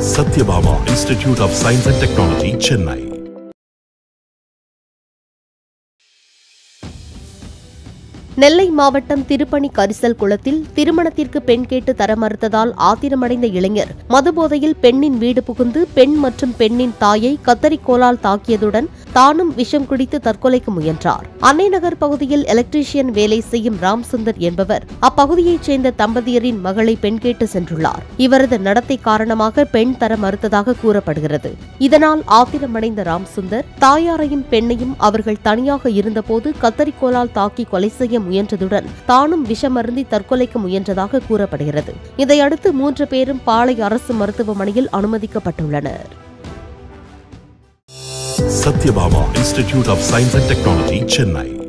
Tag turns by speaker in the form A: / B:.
A: Satyabama Institute of Science and Technology, Chennai.
B: நெல்லை மாவட்டம் திருப்பணி கரிசல் குளத்தில் திருமணத்திற்கு பெண் கேட்டு தர மறுத்ததால் ஆத்திரமடைந்த இளைஞர் மதுபோதையில் பெண்ணின் வீடு புகுந்து பெண் மற்றும் பெண்ணின் தாயை கத்தரிக்கோலால் தாக்கியதுடன் தானும் விஷம் குடித்து தற்கொலைக்கு முயன்றார் அன்னை நகர் பகுதியில் எலக்ட்ரீஷியன் வேலை செய்யும் ராம் சுந்தர் என்பவர் அப்பகுதியைச் சேர்ந்த தம்பதியரின் மகளை பெண் கேட்டு சென்றுள்ளார் இவரது நடத்தை காரணமாக பெண் தர மறுத்ததாக கூறப்படுகிறது இதனால் ஆத்திரமடைந்த ராம் சுந்தர் தாயாரையும் பெண்ணையும் அவர்கள் தனியாக இருந்தபோது கத்தரிக்கோலால் தாக்கி கொலை செய்ய முயன்றதுடன் தானும் விஷமருந்தி தற்கொலைக்கு முயன்றதாக கூறப்படுகிறது இதையடுத்து மூன்று பேரும் பாளை அரசு மருத்துவமனையில் அனுமதிக்கப்பட்டுள்ளனர்
A: Satyabama Institute of Science and Technology, Chennai.